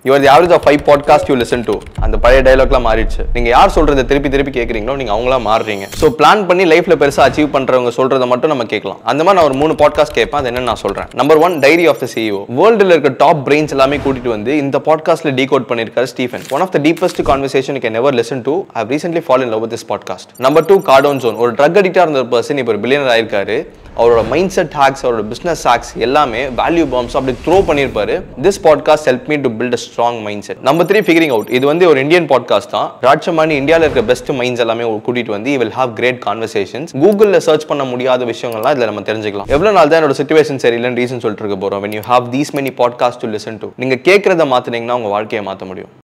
you are the average of five podcast you listen to அந்த பழைய டைலாக்லாம் மாறிடுச்சு நீங்க யார் சொல்றதை திருப்பி திருப்பி கேட்குறீங்களோ நீங்க அவங்களா மாறுறீங்க ஸோ பிளான் பண்ணி லைஃப்ல பெருசா அச்சீவ் பண்றவங்க சொல்றதை மட்டும் நம்ம கேட்கலாம் அந்த மாதிரி நான் ஒரு மூணு பாட்காஸ்ட் கேட்பேன் அது என்னன்னு நான் சொல்றேன் number one diary of the CEO வேர்ல்டுல இருக்க டாப் பிரெயின்ஸ் எல்லாமே கூட்டிட்டு வந்து இந்த பாட்காஸ்ட்ல டீகோட் பண்ணிருக்காரு Steven one of the deepest conversation can ever listen to I recently fall in love this podcast number two Cardone ஜோன் ஒரு ட்ரக் அடிக்டா இருந்த பர்சன் இப்போ ஒரு பில்லியனர் ஆயிருக்காரு அவரோட மைண்ட் செட் ஹேக்ஸ் அவரோட பிசினஸ் ஹேக்ஸ் எல்லாமே வேல்யூ பாம்ஸ் அப்படி த்ரோ பண்ணியிருப்பாரு this podcast help me to build a strong mindset number three figuring out இது வந்து ஒரு இந்தியன் பாட்காஸ்ட் தான் ராட்சமானி இந்தியாவில் இருக்க பெஸ்ட் மைண்ட்ஸ் எல்லாமே கூட்டிட்டு வந்து வில் ஹாவ் கிரேட் கான்வர்சேஷன்ஸ் கூகுளில் சர்ச் பண்ண முடியாத விஷயங்கள்லாம் இதில் நம்ம தெரிஞ்சுக்கலாம் எவ்வளோ நாள் தான் என்னோட சுச்சுவேஷன் சரியில்லைன்னு ரீசன் சொல்லிட்டு இருக்க போகிறோம் when you have these many podcasts to listen to நீங்க கேட்கறத மாத்துனீங்கன்னா உங்க வாழ்க்கையை மாற்ற முடியும்